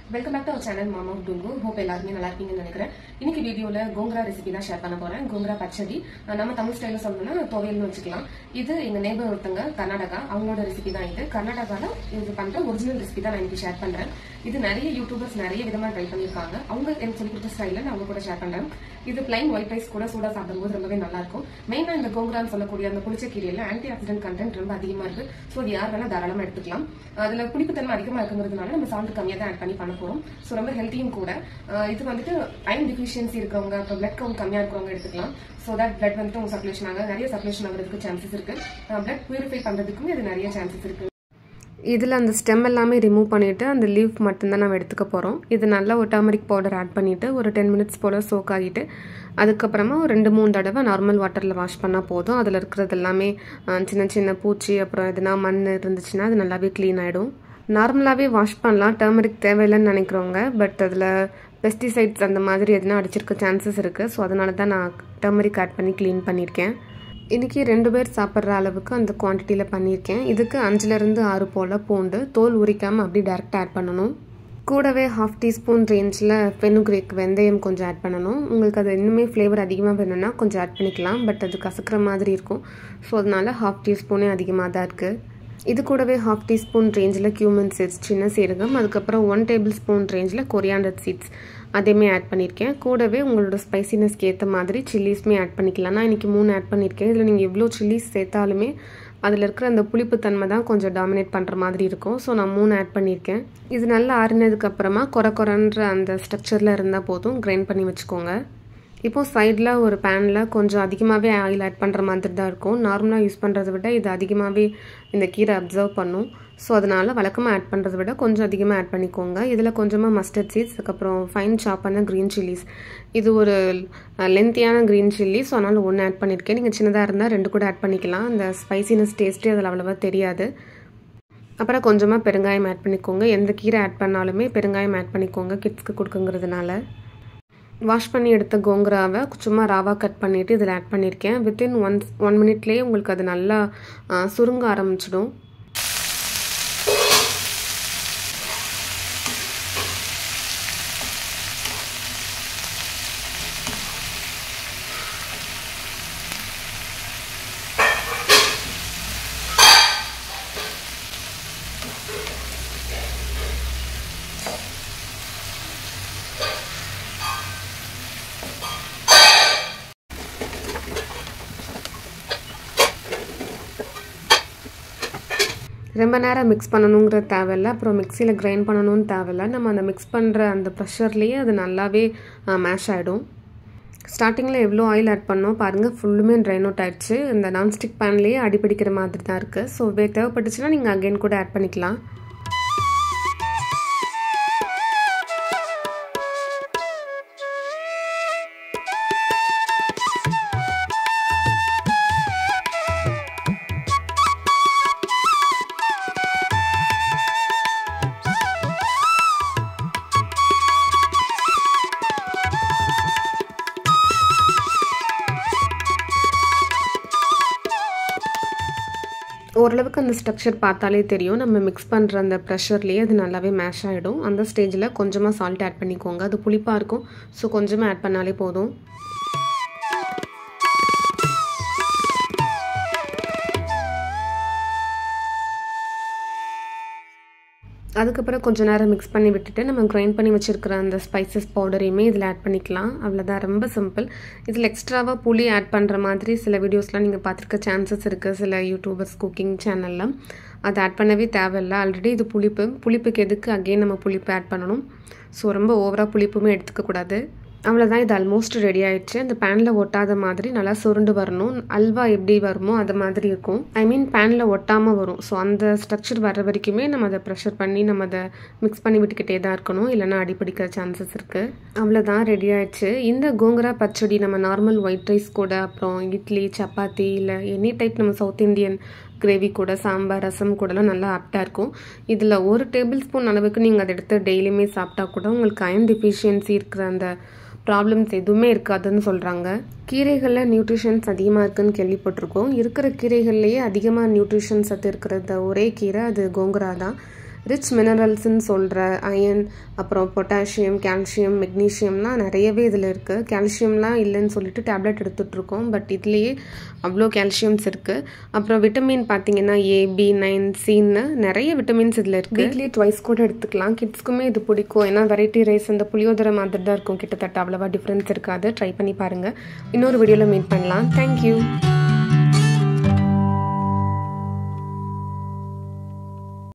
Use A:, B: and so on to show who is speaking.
A: welcome back to our channel மாமா டுங்கு hope எல்லாருமே நல்லா இருப்பீங்கன்னு நினைக்கிறேன் இன்னைக்கு வீடியோல கோங்கரா ரெசிபி தான் ஷேர் பண்ண போறேன் கோங்கரா பச்சடி அஹ் நம்ம தமிழ் ஸ்டைல சொல்லணும்னா துவையல்னு வச்சுக்கலாம் இது எங்க நேபர் ஒருத்தங்க கர்நாடகா அவங்களோட ரெசிபி தான் இது கர்நாடகால இது பண்ற ஒரிஜினல் ரெசிபி தான் நான் இன்னைக்கு ஷேர் பண்றேன் இது நிறைய யூடியூபர்ஸ் நிறைய விதமா ட்ரை பண்ணிருக்காங்க அவங்க எனக்கு சொல்லி கொடுத்த ஸ்டைல நான் அவங்க கூட ஷேர் பண்றேன் இது பிளைன் ஒயிட் ரைஸ் கூட சூடா சாப்பிடும்போது ரொம்பவே நல்லா இருக்கும் மெயினா இந்த கோங்கரான்னு சொல்லக்கூடிய அந்த புளிச்ச கீரையில ஆன்டி ஆக்சிடென்ட் கண்டென்ட் ரொம்ப அதிகமா இருக்கு ஸோ அது யார் வேணா தாராளமா எடுத்துக்கலாம் அதுல புளிப்புத்தன்மை அதிகமா இருக்குங்கிறதுனால நம்ம சால்ட் கம்மியா தான் ஆட் பண்ணி பண்ண போறோம் ஸோ ரொம்ப ஹெல்த்தியும் கூட அஹ் இது வந்துட்டு அயன் டிஃபிஷியன்சி இருக்கிறவங்க அப்புறம் பிளட் கவுண்ட் கம்மியா இருக்கிறவங்க எடுத்துக்கலாம் ஸோ தட் பிளட் வந்துட்டு உங்க சர்க்குலேஷன் ஆக நிறைய சர்க்குலேஷன் ஆகிறதுக்கு சான்சஸ் இருக்கு பிளட் பியூரிஃபை பண்றதுக்குமே அது நிறைய சான்சஸ் இருக்கு
B: இதில் அந்த ஸ்டெம் எல்லாமே ரிமூவ் பண்ணிவிட்டு அந்த லீஃப் மட்டும்தான் நம்ம எடுத்துக்க போகிறோம் இது நல்லா ஒரு டர்மரிக் பவுடர் ஆட் பண்ணிவிட்டு ஒரு டென் மினிட்ஸ் போல் சோக் ஆகிட்டு அதுக்கப்புறமா ஒரு ரெண்டு மூணு தடவை நார்மல் வாட்டரில் வாஷ் பண்ணால் போதும் அதில் இருக்கிறது எல்லாமே அஹ், சின்ன சின்ன பூச்சி அப்புறம் எதுனா மண் இருந்துச்சுன்னா அது நல்லாவே க்ளீன் ஆகிடும் நார்மலாகவே வாஷ் பண்ணலாம் டர்மரிக் தேவையில்லைன்னு நினைக்கிறவங்க பட் அதில் பெஸ்டிசைட்ஸ் அந்த மாதிரி எதுனா அடிச்சிருக்க சான்சஸ் இருக்குது ஸோ அதனால தான் நான் டர்மரிக் ஆட் பண்ணி க்ளீன் பண்ணியிருக்கேன் இன்றைக்கி ரெண்டு பேர் சாப்பிட்ற அளவுக்கு அந்த குவான்டிட்டியில் பண்ணியிருக்கேன் இதுக்கு அஞ்சுலேருந்து ஆறு போல் பூண்டு தோல் உரிக்காமல் அப்படி டேரெக்டாக ஆட் பண்ணணும் கூடவே ஹாஃப் டீஸ்பூன் ரேஞ்சில் ஃபெனுக்ரேக் வெந்தயம் கொஞ்சம் ஆட் பண்ணணும் உங்களுக்கு அது இன்னுமே ஃப்ளேவர் அதிகமாக வேணும்னா கொஞ்சம் ஆட் பண்ணிக்கலாம் பட் அது கசக்கிற மாதிரி இருக்கும் ஸோ அதனால ஹாஃப் டீஸ்பூனே அதிகமாக தான் இருக்குது இது கூடவே ஹாஃப் டீஸ்பூன் ரேஞ்சில் கியூமன் சீட்ஸ் சின்ன சீரகம் அதுக்கப்புறம் ஒன் டேபிள் ஸ்பூன் ரேஞ்சில் கொரியாண்டர் சீட்ஸ் அதையுமே ஆட் பண்ணியிருக்கேன் கூடவே உங்களோட ஸ்பைசினஸ்க்கு ஏற்ற மாதிரி சில்லிஸுமே ஆட் பண்ணிக்கலாம் நான் இன்றைக்கி மூணு ஆட் பண்ணியிருக்கேன் இதில் நீங்கள் எவ்வளோ சில்லிஸ் சேர்த்தாலுமே அதில் இருக்கிற அந்த புளிப்பு தன்மை தான் கொஞ்சம் டாமினேட் பண்ணுற மாதிரி இருக்கும் ஸோ நான் மூணு ஆட் பண்ணியிருக்கேன் இது நல்லா ஆறினதுக்கு அப்புறமா கொர கொரன்ற அந்த ஸ்ட்ரக்சரில் இருந்தால் போதும் கிரைண்ட் பண்ணி வச்சுக்கோங்க இப்போ சைடில் ஒரு பேனில் கொஞ்சம் அதிகமாகவே ஆயில் ஆட் பண்ணுற மாதிரி தான் இருக்கும் நார்மலாக யூஸ் பண்ணுறதை விட இது அதிகமாகவே இந்த கீரை அப்சர்வ் பண்ணும் ஸோ அதனால் வழக்கமாக ஆட் பண்ணுறதை விட கொஞ்சம் அதிகமாக ஆட் பண்ணிக்கோங்க இதில் கொஞ்சமாக மஸ்டர்ட் சீட்ஸ் அதுக்கப்புறம் ஃபைன் சாப் பண்ண க்ரீன் சில்லிஸ் இது ஒரு லென்த்தியான க்ரீன் சில்லி ஸோ அதனால் ஒன்று ஆட் பண்ணியிருக்கேன் நீங்கள் சின்னதாக இருந்தால் ரெண்டு கூட ஆட் பண்ணிக்கலாம் அந்த ஸ்பைசினஸ் டேஸ்ட்டே அதில் அவ்வளோவா தெரியாது அப்புறம் கொஞ்சமாக பெருங்காயம் ஆட் பண்ணிக்கோங்க எந்த கீரை ஆட் பண்ணாலுமே பெருங்காயம் ஆட் பண்ணிக்கோங்க கிட்ஸ்க்கு கொடுக்குங்கிறதுனால வாஷ் பண்ணி எடுத்த கோங்கராவை சும்மா ராவா கட் பண்ணிவிட்டு இதில் ஆட் பண்ணியிருக்கேன் வித்தின் ஒன் ஒன் மினிட்லேயே உங்களுக்கு அது நல்லா ஆ, சுருங்க ஆரம்பிச்சிடும் ரொம்ப நேரம் மிக்ஸ் பண்ணணுங்கிற தேவையில்ல அப்புறம் மிக்சியில் கிரைண்ட் பண்ணணும்னு தேவையில்ல நம்ம அந்த மிக்ஸ் பண்ணுற அந்த ப்ரெஷர்லேயே அது நல்லாவே மேஷ் ஆகிடும் ஸ்டார்டிங்கில் எவ்வளோ ஆயில் ஆட் பண்ணோம் பாருங்கள் ஃபுல்லுமே ட்ரைன் அவுட் ஆயிடுச்சு இந்த நான்ஸ்டிக் பேன்லேயே அடிப்பிடிக்கிற மாதிரி தான் இருக்குது ஸோ தேவைப்பட்டுச்சுன்னா நீங்கள் அகைன் கூட ஆட் பண்ணிக்கலாம் ஓரளவுக்கு அந்த ஸ்ட்ரக்சர் பார்த்தாலே தெரியும் நம்ம மிக்ஸ் பண்ணுற அந்த ப்ரெஷர்லேயே அது நல்லாவே மேஷ் ஆகிடும் அந்த ஸ்டேஜில் கொஞ்சமாக சால்ட் ஆட் பண்ணிக்கோங்க அது புளிப்பாக இருக்கும் ஸோ கொஞ்சமாக ஆட் பண்ணாலே போதும் அதுக்கப்புறம் கொஞ்ச நேரம் மிக்ஸ் பண்ணி விட்டுட்டு நம்ம கிரைண்ட் பண்ணி வச்சுருக்கிற அந்த ஸ்பைசஸ் பவுடரையுமே இதில் ஆட் பண்ணிக்கலாம் அவ்வளோதான் ரொம்ப சிம்பிள் இதில் எக்ஸ்ட்ராவாக புளி ஆட் பண்ணுற மாதிரி சில வீடியோஸ்லாம் நீங்கள் பார்த்துருக்க சான்சஸ் இருக்குது சில யூடியூபர்ஸ் குக்கிங் சேனலில் அதை ஆட் பண்ணவே தேவையில்லை ஆல்ரெடி இது புளிப்பு புளிப்புக்கு எதுக்கு அகெயின் நம்ம புளிப்பு ஆட் பண்ணணும் ஸோ ரொம்ப ஓவராக புளிப்புமே எடுத்துக்கக்கூடாது அவ்வளோதான் இது ஆல்மோஸ்ட் ரெடி ஆயிடுச்சு அந்த பேனில் ஒட்டாத மாதிரி நல்லா சுருண்டு வரணும் அல்வா எப்படி வருமோ அது மாதிரி இருக்கும் ஐ மீன் பேனில் ஒட்டாமல் வரும் ஸோ அந்த ஸ்ட்ரக்சர் வர்ற வரைக்குமே நம்ம அதை ப்ரெஷர் பண்ணி நம்ம அதை மிக்ஸ் பண்ணி விட்டுக்கிட்டே தான் இருக்கணும் இல்லைன்னா அடிப்பிடிக்கிற சான்சஸ் இருக்குது அவ்வளோதான் ரெடி ஆயிடுச்சு இந்த கோங்கரா பச்சடி நம்ம நார்மல் ஒயிட் ரைஸ் கூட அப்புறம் இட்லி சப்பாத்தி இல்லை எனி டைப் நம்ம சவுத் இந்தியன் கிரேவி கூட சாம்பார் ரசம் கூடலாம் நல்லா ஆப்டாக இருக்கும் இதில் ஒரு டேபிள் ஸ்பூன் அளவுக்கு நீங்கள் அதை எடுத்து டெய்லியுமே சாப்பிட்டா கூட உங்களுக்கு அயன் டிஃபிஷியன்சி இருக்கிற அந்த ப்ராப்ளம்ஸ் எதுவுமே இருக்காதுன்னு சொல்கிறாங்க கீரைகளில் நியூட்ரிஷன்ஸ் அதிகமாக இருக்குன்னு கேள்விப்பட்டிருக்கோம் இருக்கிற கீரைகள்லேயே அதிகமாக நியூட்ரிஷன் சத்து இருக்கிற ஒரே கீரை அது கோங்குரா தான் ரிச் மினரல்ஸ்ன்னு சொல்கிற அயன் அப்புறம் பொட்டாசியம் கால்சியம் மெக்னீஷியம்லாம் நிறையவே இதில் இருக்குது கால்சியம்லாம் இல்லைன்னு சொல்லிட்டு டேப்லெட் எடுத்துகிட்ருக்கோம் பட் இதுலேயே அவ்வளோ கால்சியம்ஸ் இருக்குது அப்புறம் விட்டமின் பார்த்தீங்கன்னா ஏ பி நைன் சின்னு நிறைய விட்டமின்ஸ் இதில் இருக்குது வீக்லி ட்வைஸ் கூட எடுத்துக்கலாம் கிட்ஸ்க்குமே இது பிடிக்கும் ஏன்னா வெரைட்டி ரைஸ் அந்த புளியோதரை மாதிரி தான் இருக்கும் கிட்டத்தட்ட அவ்வளோவா டிஃப்ரென்ஸ் இருக்காது ட்ரை பண்ணி பாருங்கள் இன்னொரு வீடியோவில் மீட் பண்ணலாம் தேங்க்யூ